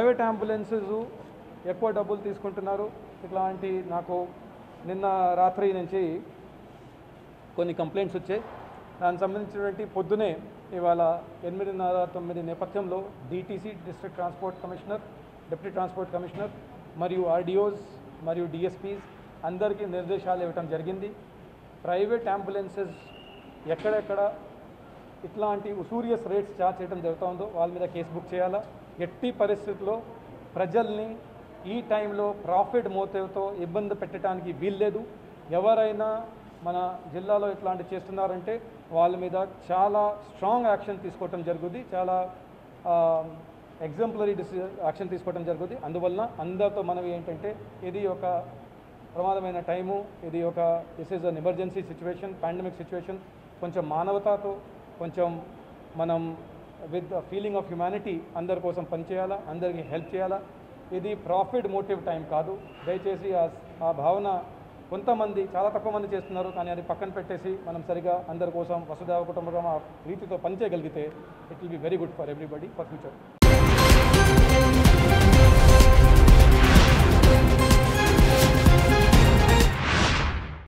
private ambulances ఎక్కువ డబ్బులు తీసుకుంటున్నారు ఇట్లాంటి నాకు నిన్న రాత్రి నుంచి కొన్ని కంప్లైంట్స్ వచ్చాయి దానికి సంబంధించినటువంటి పొద్దునే ఇవాళ ఎనిమిదిన్నర తొమ్మిది నేపథ్యంలో DTC district transport commissioner deputy transport commissioner మరియు ఆర్డిఓస్ మరియు డిఎస్పీస్ అందరికీ నిర్దేశాలు ఇవ్వటం జరిగింది ప్రైవేట్ అంబులెన్సెస్ ఎక్కడెక్కడ ఇట్లాంటి ఉసూరియస్ రేట్స్ చార్జ్ చేయడం జరుగుతుందో వాళ్ళ మీద కేసు బుక్ చేయాలా ఎట్టి పరిస్థితుల్లో ప్రజల్ని ఈ టైంలో ప్రాఫిట్ మోతేతో ఇబ్బంది పెట్టడానికి వీల్లేదు ఎవరైనా మన జిల్లాలో ఇట్లాంటి చేస్తున్నారంటే వాళ్ళ మీద చాలా స్ట్రాంగ్ యాక్షన్ తీసుకోవటం జరుగుద్ది చాలా ఎగ్జాంపులరీ డిసి యాక్షన్ తీసుకోవడం జరుగుద్ది అందువలన అందరితో మనవి ఏంటంటే ఇది ఒక ప్రమాదమైన టైము ఇది ఒక this is an emergency situation pandemic situation కొంచెం మానవతతో కొంచెం మనం విత్ ఫీలింగ్ ఆఫ్ హ్యుమానిటీ అందరి కోసం పనిచేయాలా అందరికీ హెల్ప్ చేయాలా ఇది ప్రాఫిట్ మోటివ్ టైం కాదు దయచేసి ఆ ఆ భావన కొంతమంది చాలా తక్కువ మంది చేస్తున్నారు కానీ అది పక్కన పెట్టేసి మనం సరిగా అందరి కోసం వసుదేవ కుటుంబం ఆ రీతితో పనిచేయగలిగితే it will be very good for everybody for future